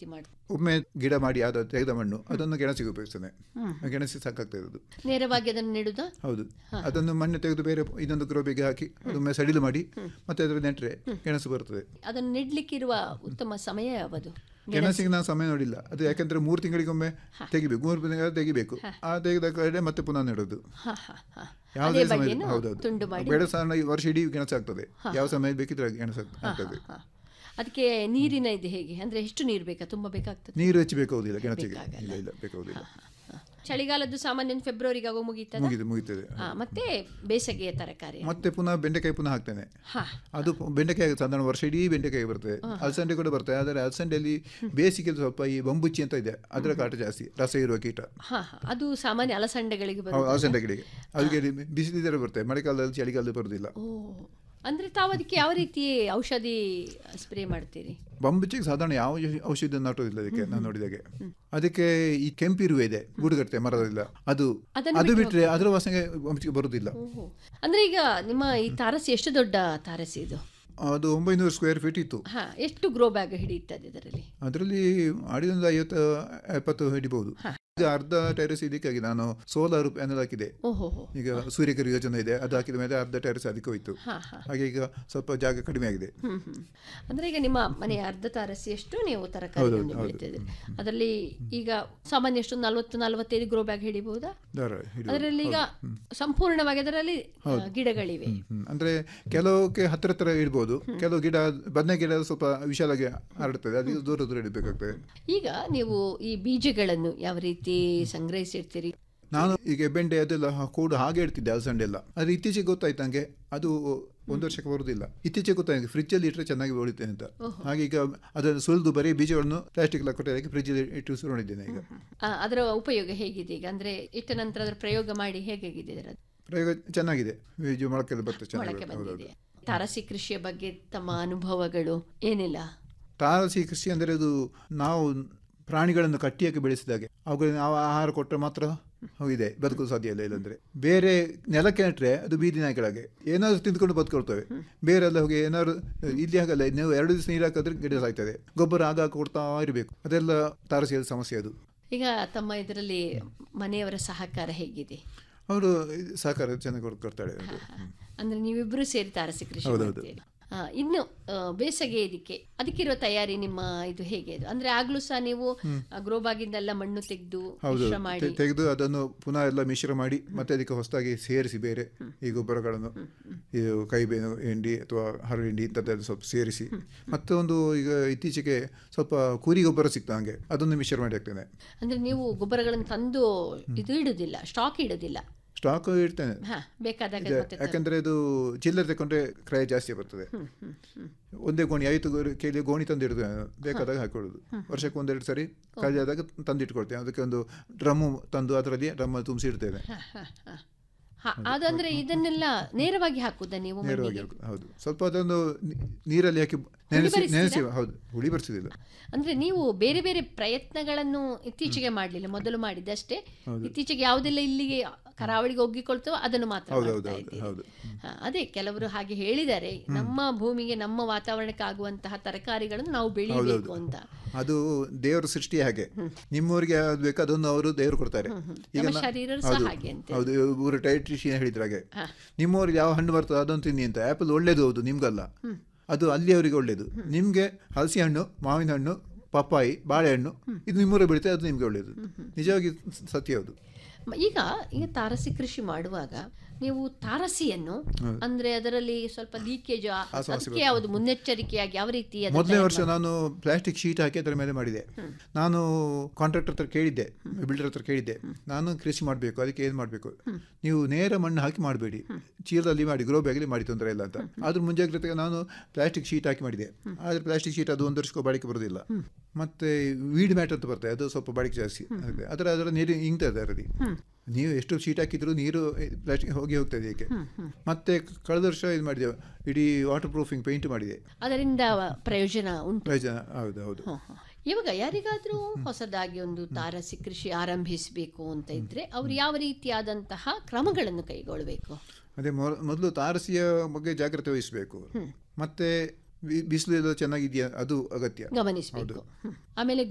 ರೀತಿ ಮಾಡ್ತೀರಿ ಒಮ್ಮೆ ಗಿಡ ಮಾಡಿ ಆದ ತೆಗೆದ ಮಣ್ಣು ಅದನ್ನು ಗೆಣಸಿಗೆ ಉಪಯೋಗಿಸ್ತೇನೆ ಗೆಣಸಿ ಸಾಕಾಗ್ತದೆ ಅದು ನೇರವಾಗಿ ಅದನ್ನು ನೆಡುದಾ ಹೌದು ಅದನ್ನು ಮಣ್ಣು ತೆಗೆದು ಬೇರೆ ಇನ್ನೊಂದು ಗ್ರೋಬಿಗೆ ಹಾಕಿ ಅದೊಮ್ಮೆ ಸಡಿಲು ಮಾಡಿ ಮತ್ತೆ ಅದರ ನೆಟ್ಟರೆ ಗೆಣಸು ಬರ್ತದೆ ಅದನ್ನು ನೆಡ್ಲಿಕ್ಕಿರುವ ಉತ್ತಮ ಸಮಯ ಯಾವುದು ಗೆಣಸಿಗೆ ನಾನು ಸಮಯ ನೋಡಿಲ್ಲ ಅದು ಯಾಕಂದ್ರೆ ಮೂರು ತಿಂಗಳಿಗೊಮ್ಮೆ ತೆಗಿಬೇಕು ಮೂರು ತಿಂಗಳ ತೆಗಿಬೇಕು ಆ ತೆಗೆದ ಕಡೆ ಮತ್ತೆ ಪುನಃ ನೆಡೋದು ಹಾ ಹಾ ಹಾ ಯಾವುದೇ ಅದೇ ಸಮಯ ಬಗೆನು ಹೌದೌದು ತುಂಡು ಮಾಡಿ ಬೇಡ ಸಣ್ಣ ಈ ವರ್ಷ ಇಡೀ ಗೆಣಸು ಆಗ್ತದೆ ಯಾವ ಸಮಯ ಬೇಕಿದ್ರೆ ಗೆಣಸು ಆಗ್- ಆಗ್ತದೆ ಹಾ. ಅದಕ್ಕೆ ನೀರಿನ ಇದು ಹೇಗೆ ಅಂದ್ರೆ ಎಷ್ಟು ನೀರು ಬೇಕಾ ತುಂಬಾ ಬೇಕಾಗ್ತದೆ ನೀರು ಹೆಚ್ಚು ಬೇಕಾಗುದಿಲ್ಲ ಗೆಣಸಿಗೆ ಬೇಕಾಗಲ್ಲ. ಇಲ್ಲ ಇಲ್ಲ ಬೇಕಾಗುದಿಲ್ಲ ಹಾ. ಚಳಿಗಾಲದ್ದು ಸಾಮಾನ್ಯ ಫೆಬ್ರವರಿಗೆ ಆಗೋ ಮುಗೀತದ ಮುಗಿದು ಮುಗಿತದೆ ಹಾ ಮತ್ತೆ ಬೇಸಗೆಯ ತರಕಾರಿ ಮತ್ತೆ ಪುನಃ ಬೆಂಡೆಕಾಯಿ ಪುನಃ ಹಾಕ್ತೇನೆ ಹಾ ಅದು ಬೆಂಡೆಕಾಯಿ ಸಾಧಾರಣ ವರ್ಷ ಇಡೀ ಬೆಂಡೆಕಾಯಿ ಬರ್ತದೆ ಅಲಸಂಡೆ ಕೂಡ ಬರ್ತದೆ ಆದರೆ ಅಲಸಂಡೆಯಲ್ಲಿ ಬೇಸಿಗೆ ಸ್ವಲ್ಪ ಈ ಬಂಬುಚ್ಚಿ ಅಂತ ಇದೆ ಅದರ ಕಾಟ ಜಾಸ್ತಿ ರಸ ಇರುವ ಕೀಟ ಹಾ ಹಾ. ಅದು ಸಾಮಾನ್ಯ ಅಲಸಂಡೆಗಳಿಗೆ ಬರುತ್ತೆ ಹೌದು, ಅಲಸಂಡೆ ಗಿಡಕ್ಕೆ ಅದಕ್ಕೆ ಬಿಸಿಲಿದ್ರೆ ಬರ್ತದೆ ಮಳೆಗಾಲದಲ್ಲಿ ಚಳಿಗಾಲದಲ್ಲಿ ಬರುವುದಿಲ್ಲ ಓ ಅಂದ್ರೆ ತಾವು ಅದಕ್ಕೆ ಯಾವ ರೀತಿ ಔಷಧಿ ಸ್ಪ್ರೇ ಮಾಡ್ತೀರಿ ಬಂಬುಚ್ಚಿಗೆ ಸಾಧಾರಣ ಯಾವ ಔಷಧಿ ನಾಟೋದಿಲ್ಲ ಅದಕ್ಕೆ ನಾನು ನೋಡಿದಾಗೆ ಅದಕ್ಕೆ ಈ ಕೆಂಪಿರುವೆ ಇದೆ ಗೂಡುಗಟ್ಟೆ ಮರದಿಲ್ಲ ಅದು ಅದನ್ನು ಅದು ಬಿಟ್ಟರೆ ಅದರ ವಾಸನೆಗೆ ಬಂಬುಚ್ಚಿಗೆ ಬರುವುದಿಲ್ಲ ಓಹೋ ಅಂದ್ರೆ ಈಗ ನಿಮ್ಮ ಈ ತಾರಸಿ ಎಷ್ಟು ದೊಡ್ಡ ತಾರಸಿ ಇದು ಅದು ಒಂಬೈನೂರು ಸ್ಕ್ವೇರ್ ಫೀಟ್ ಇತ್ತು ಹಾ ಎಷ್ಟು ಗ್ರೋ ಬ್ಯಾಗ್ ಹಿಡಿಯುತ್ತದೆ ಇದರಲ್ಲಿ ಅದರಲ್ಲಿ ಆಡಿದೊಂದು ಐವತ್ತು ಎಪ್ಪತ್ತು ಹಿಡಿಬಹುದು ಈಗ ಅರ್ಧ ಟೆರೆಸ್ ಇದಕ್ಕಾಗಿ ನಾನು ಸೋಲಾರ್ ಪ್ಯಾನಲ್ ಹಾಕಿದೆ ಓಹೋ ಹೋ ಈಗ ಸೂರ್ಯಕರಿ ಯೋಜನೆ ಇದೆ ಅದು ಹಾಕಿದ ಮೇಲೆ ಅರ್ಧ ಟೆರೆಸ್ ಅದಕ್ಕೆ ಹೋಯ್ತು ಹಾ ಹಾ ಹಾಗೆ ಈಗ ಸ್ವಲ್ಪ ಜಾಗ ಕಡಿಮೆ ಆಗಿದೆ ಹ್ಮ್ ಹ್ಮ್ ಅಂದ್ರೆ ಈಗ ನಿಮ್ಮ ಮನೆಯ ಅರ್ಧ ತಾರಸಿಯಷ್ಟು ನೀವು ತರಕಾರಿಗಳನ್ನು ಬೆಳೀತಿದ್ದೀರಿ ಅದರಲ್ಲಿ ಈಗ ಸಾಮಾನ್ಯ ಎಷ್ಟು ನಲ್ವತ್ತು ನಲವತ್ತೈದು ಗ್ರೋ ಬ್ಯಾಗ್ ಹಿಡಿಬಹುದಾ ದಾರ ಹಿಡಿದು. ಅದರಲ್ಲಿ ಈಗ ಸಂಪೂರ್ಣವಾಗಿ ಅದರಲ್ಲಿ ಆ, ಗಿಡಗಳಿವೆ ಹ್ಮ್. ಅಂದ್ರೆ ಕೆಲವಕ್ಕೆ ಹತ್ರ ಹತ್ರ ಇಡ್ಬೋದು ಕೆಲವು ಗಿಡ ಬದನೆ ಗಿಡ ಸ್ವಲ್ಪ ವಿಶಾಲಾಗಿ ಹರಡ್ತದೆ ಅದಕ್ಕೆ ದೂರ ದೂರ ಇಡಬೇಕಾಗ್ತದೆ ಈಗ ನೀವು ಈ ಬೀಜಗಳನ್ನು ಯಾವ ರೀತಿ ಸಂಗ್ರಹಿಸಿರ್ತೀರಿ ನಾನು ಈಗ ಬೆಂಡೆ ಅದೆಲ್ಲ ಕೂಡ ಹಾಗೆ ಇಡ್ತಿದ್ದೆ ಅಲಸಂಡೆ ಎಲ್ಲ ಅದು ಇತ್ತೀಚೆಗೆ ಗೊತ್ತಾಯ್ತು ನಂಗೆ ಅದು ಒಂದು ವರ್ಷಕ್ಕೆ ಬರುವುದಿಲ್ಲ ಇತ್ತೀಚೆಗೆ ಗೊತ್ತಾಯ್ತು ಫ್ರಿಜ್ ಅಲ್ಲಿ ಇಟ್ಟರೆ ಚೆನ್ನಾಗಿ ಬೆಳಿತೇನೆ ಅಂತ ಹಾಗೆ ಈಗ ಅದನ್ನು ಸುಲಿದು ಬರೀ ಬೀಜಗಳನ್ನು ಪ್ಲಾಸ್ಟಿಕ್ ಎಲ್ಲ ಕೊಟ್ಟಿ ಫ್ರಿಜ್ ಅಲ್ಲಿ ಇಟ್ಟು ಸುರುಣಿದ್ದೇನೆ ಈಗ ಆ, ಅದರ ಉಪಯೋಗ ಹೇಗಿದೆ ಈಗ ಅಂದ್ರೆ ಇಟ್ಟ ನಂತರ ಅದರ ಪ್ರಯೋಗ ಮಾಡಿ ಹೇಗಾಗಿದೆ ಅದರ ಪ್ರಯೋಗ ಚೆನ್ನಾಗಿದೆ ಬೀಜ ಮೊಳಕೆಲ್ಲ ಬರ್ತದೆ ಚೆನ್ನಾಗಿ ಮೊಳಕೆ ಬರ್ತದೆ. ಬಂದಿದೆ ತಾರಸಿ ಕೃಷಿಯ ಬಗ್ಗೆ ತಮ್ಮ ಅನುಭವಗಳು ಏನಿಲ್ಲ ತಾರಸಿ ಕೃಷಿ ಅಂದರೆ ಅದು ನಾವು ಪ್ರಾಣಿಗಳನ್ನು ಕಟ್ಟಿಯಾಗಿ ಬೆಳೆಸಿದಾಗೆ ಅವುಗಳಿಗೆ ನಾವು ಆಹಾರ ಕೊಟ್ಟರೆ ಮಾತ್ರ ಇದೆ ಬದುಕಲು ಸಾಧ್ಯ ಇಲ್ಲ ಇಲ್ಲಂದ್ರೆ ಬೇರೆ ನೆಲಕ್ಕೆ ನೆಟ್ಟರೆ ಅದು ಬೀದಿ ನಾಯಿಗಳಾಗೆ ಏನಾದ್ರು ತಿಂದ್ಕೊಂಡು ಬದುಕೊಳ್ತವೆ ಬೇರೆ ಎಲ್ಲ ಹೋಗಿ ಏನಾದ್ರು ಇಲ್ಲಿ ಹಾಗಲ್ಲ ನೀವು ಎರಡು ದಿವಸ ನೀರು ಹಾಕಿದ್ರೆ ಗಿಡ ಸಾಯ್ತದೆ ಗೊಬ್ಬರ ಆಗಾಗ ಕೊಡ್ತಾ ಇರಬೇಕು ಅದೆಲ್ಲ ತಾರಸಿಯ ಸಮಸ್ಯೆ ಅದು ಈಗ ತಮ್ಮ ಇದರಲ್ಲಿ ಮನೆಯವರ ಸಹಕಾರ ಹೇಗಿದೆ ಅವರು ಸಹಕಾರ ಚೆನ್ನಾಗಿ ಕೊಡ್- ಕೊಡ್ತಾಳೆ ಅದು. ಅಂದ್ರೆ ನೀವಿಬ್ರು ಸೇರಿ ತಾರಸಿ ಕೃಷಿ ಮಾಡ್ತೀರಿ. ಆ, ಇನ್ನು ಆ, ಬೇಸಗೆ ಇದಕ್ಕೆ ಅದಕ್ಕಿರುವ ತಯಾರಿ ನಿಮ್ಮ ಇದು ಹೇಗೆ ಅದು ಅಂದ್ರೆ ಆಗ್ಲೂ ಸಹ ನೀವು ಗ್ರೋ ಬಾಗಿಂದೆಲ್ಲ ಮಣ್ಣು ತೆಗೆದು ಹೌದು ಮಿಶ್ರ ಮಾಡಿ ತೆ- ತೆಗೆದು ಅದನ್ನು ಪುನಃ ಎಲ್ಲ ಮಿಶ್ರ ಮಾಡಿ ಮತ್ತೆ ಅದಕ್ಕೆ ಹೊಸದಾಗಿ ಸೇರಿಸಿ ಬೇರೆ ಈ ಗೊಬ್ಬರಗಳನ್ನು ಇದು ಕೈಬೇನು ಹಿಂಡಿ ಅಥವಾ ಹರಳು ಹಿಂಡಿ ಇಂಥದ್ದೆಲ್ಲ ಸ್ವಲ್ಪ ಸೇರಿಸಿ ಮತ್ತೆ ಒಂದು ಈಗ ಇತ್ತೀಚೆಗೆ ಸ್ವಲ್ಪ ಕುರಿ ಗೊಬ್ಬರ ಸಿಗ್ತಾ ಹಂಗೆ ಅದನ್ನು ಮಿಶ್ರ ಮಾಡಿ ಹಾಕ್ತೇನೆ ಅಂದ್ರೆ ನೀವು ಗೊಬ್ಬರಗಳನ್ನು ತಂದು ಇದು ಇಡುದಿಲ್ಲ ಸ್ಟಾಕ್ ಇಡುದಿಲ್ಲ ಸ್ಟಾಕ್ ಇಡ್ತೇನೆ ಹಾ ಬೇಕಾದಾಗ ಇದೆ. ಮತ್ತೆ ಯಾಕಂದ್ರೆ ಇದು ಚಿಲ್ಲರೆ ತಗೊಂಡ್ರೆ ಕ್ರಯ ಜಾಸ್ತಿ ಬರ್ತದೆ ಒಂದೇ ಗೋಣಿ ಐದು ಗೋ- ಕೆಲಿ ಗೋಣಿ ತಂದು ಇಡ್ತೇನೆ ನಾನು. ಬೇಕಾದಾಗ ಹಾಕೊಳ್ಳೋದು ವರ್ಷಕ್ಕೆ ಒಂದೆರಡು ಸರಿ ಖಾಲಿ ಆದಾಗ ತಂದು ಇಟ್ಕೊಳ್ತೇನೆ ಅದಕ್ಕೆ ಒಂದು ಡ್ರಮ್ಮು ತಂದು ಅದರಲ್ಲಿ ಡ್ರಮ್ ತುಂಬಿಸಿ ಇಡ್ತೇನೆ ಹಾ, ಹಾ, ಹಾ. ಹಾ, ಅದಂದ್ರೆ ಇದನ್ನೆಲ್ಲ ನೇರವಾಗಿ ಹಾಕುದಾ ನೀವು ನೇರವಾಗಿ ಮಣ್ಣಿಗೆ? ಹಾಕುದು. ಹೌದು ಸ್ವಲ್ಪ ಅದೊಂದು ನಿ- ನೀರಲ್ಲಿ ಹಾಕಿ ನೆನೆಸಿ ಬರಿಸ್ತೀರಾ? ನೆನೆಸಿ ಹೌದು ಹುಳಿ ಬರ್ಸಿದಿಲ್ಲ ಅಂದ್ರೆ ನೀವು ಬೇರೆ ಬೇರೆ ಪ್ರಯತ್ನಗಳನ್ನು ಇತ್ತೀಚೆಗೆ ಮಾಡಲಿಲ್ಲ ಮೊದಲು ಮಾಡಿದ್ದಷ್ಟೇ ಇತ್ತೀಚೆಗೆ ಯಾವುದೆಲ್ಲ ಇಲ್ಲಿಗೆ ಕರಾವಳಿಗೆ ಒಗ್ಗಿಕೊಳ್ತೇವೋ ಅದನ್ನು ಮಾತ್ರ ಹೌದು, ಮಾಡ್ತಾ ಹೌದು, ಇದ್ದೀರಿ. ಹೌದು. ಹಾ, ಅದೇ ಕೆಲವರು ಹಾಗೆ ಹೇಳಿದ್ದಾರೆ ನಮ್ಮ ಭೂಮಿಗೆ ನಮ್ಮ ವಾತಾವರಣಕ್ಕೆ ಆಗುವಂತಹ ತರಕಾರಿಗಳನ್ನು ನಾವು ಬೆಳಿಬೇಕು ಅಂತ ಅದು ದೇವರ ಸೃಷ್ಟಿ ಹಾಗೆ ನಿಮ್ಮೂರಿಗೆ ಯಾವ್ದು ಬೇಕು ಅದನ್ನು ಅವರು ದೇವರು ಕೊಡ್ತಾರೆ ನಮ್ಮ ನಾ- ಶರೀರರು ಸಹ ಹೌದು, ಹಾಗೆ ಅಂತೆ. ಹೌದು ಇವರು ಡೈಟ್ರಿಷಿಯನ್ ಹೇಳಿದ್ರ ಹಾಗೆ ನಿಮ್ಮೂರಿಗೆ ಯಾವ ಹಣ್ಣು ಬರ್ತದೆ ಅದನ್ನು ತಿನ್ನಿ ಅಂತ ಆಪಲ್ ಒಳ್ಳೇದು ಹೌದು ನಿಮ್ಗಲ್ಲ ಅದು ಅಲ್ಲಿಯವರಿಗೆ ಒಳ್ಳೇದು ನಿಮ್ಗೆ ಹಲಸಿ ಹಣ್ಣು ಮಾವಿನ ಹಣ್ಣು ಪಪ್ಪಾಯಿ ಬಾಳೆಹಣ್ಣು ಇದು ನಿಮ್ಮೂರಿಗೆ ಬೆಳೀತದೆ ಅದು ನಿಮ್ಗೆ ಒಳ್ಳೇದು ನಿಜವಾಗಿ ಸತ್ಯ ಅದು ಮ- ಈಗ ಈಗ ತಾರಸಿ ಕೃಷಿ ಮಾಡುವಾಗ ನೀವು ತಾರಸಿಯನ್ನು ಅಂದ್ರೆ ಅದರಲ್ಲಿ ಸ್ವಲ್ಪ ಲೀಕೇಜ್ ಅದಕ್ಕೆ ಯಾವುದು ಮುನ್ನೆಚ್ಚರಿಕೆಯಾಗಿ ಯಾವ ರೀತಿ ಅದನ್ನ ಮೊದಲನೇ ತಯಾರು ವರ್ಷ ನಾನು ಪ್ಲಾಸ್ಟಿಕ್ ಶೀಟ್ ಹಾಕಿ ಅದರ ಮೇಲೆ ಮಾಡಿದೆ ನಾನು ಕಾಂಟ್ರಾಕ್ಟರ್ ಹತ್ರ ಕೇಳಿದ್ದೆ ಬಿಲ್ಡರ್ ಹತ್ರ ಕೇಳಿದ್ದೆ ನಾನು ಕೃಷಿ ಮಾಡಬೇಕು ಅದಕ್ಕೆ ಏನು ಮಾಡಬೇಕು ನೀವು ನೇರ ಮಣ್ಣು ಹಾಕಿ ಮಾಡಬೇಡಿ ಚೀಲದಲ್ಲಿ ಮಾಡಿ ಗ್ರೋ ಬ್ಯಾಗಲ್ಲಿ ಮಾಡಿ ತೊಂದರೆ ಇಲ್ಲ ಅಂತ ಅದ್ರ ಮುಂಜಾಗ್ರತೆಗೆ ನಾನು ಪ್ಲಾಸ್ಟಿಕ್ ಶೀಟ್ ಹಾಕಿ ಮಾಡಿದೆ ಆದರೆ ಪ್ಲಾಸ್ಟಿಕ್ ಶೀಟ್ ಅದು ಒಂದು ವರ್ಷಕ್ಕೂ ಬಾಳಿಕೆ ಬರೋದಿಲ್ಲ ಮತ್ತೆ ವೀಡ್ ಮ್ಯಾಟ್ ಅಂತ ಬರ್ತದೆ ಅದು ಸ್ವಲ್ಪ ಬಾಳಿಕೆ ಜಾಸ್ತಿ ಆಗುತ್ತೆ. ಅದರ ಅದರ ನೀರು ಇಂಗ್ತದೆ ಅದರಲ್ಲಿ ನೀವು ಎಷ್ಟು ಶೀಟ್ ಹಾಕಿದ್ರು ನೀರು ಪ್ಲಾಸ್ಟಿಕ್ ಹೋಗಿ ಹೋಗ್ತದೆ ಏಕೆ ಮತ್ತೆ ಕಳೆದ ವರ್ಷ ಇದು ಮಾಡಿದೆ ಇಡೀ ವಾಟರ್ ಪ್ರೂಫಿಂಗ್ ಪೇಂಟ್ ಮಾಡಿದೆ ಅದರಿಂದ ಪ್ರಯೋಜನ ಉಂಟು ಪ್ರಯೋಜನ ಹೌದು ಹೌದು ಹ, ಹ. ಇವಾಗ ಯಾರಿಗಾದ್ರೂ ಹೊಸದಾಗಿ ಒಂದು ತಾರಸಿ ಕೃಷಿ ಆರಂಭಿಸಬೇಕು ಅಂತ ಇದ್ರೆ ಅವ್ರು ಯಾವ ರೀತಿಯಾದಂತಹ ಕ್ರಮಗಳನ್ನು ಕೈಗೊಳ್ಳಬೇಕು ಅದೇ ಮೊದಲು ತಾರಸಿಯ ಬಗ್ಗೆ ಜಾಗ್ರತೆ ವಹಿಸಬೇಕು ಮತ್ತೆ ಬಿ- ಬಿಸಿಲು ಎಲ್ಲ ಚೆನ್ನಾಗಿದೆಯಾ ಅದು ಅಗತ್ಯ ಗಮನಿಸಬೇಕು ಆಮೇಲೆ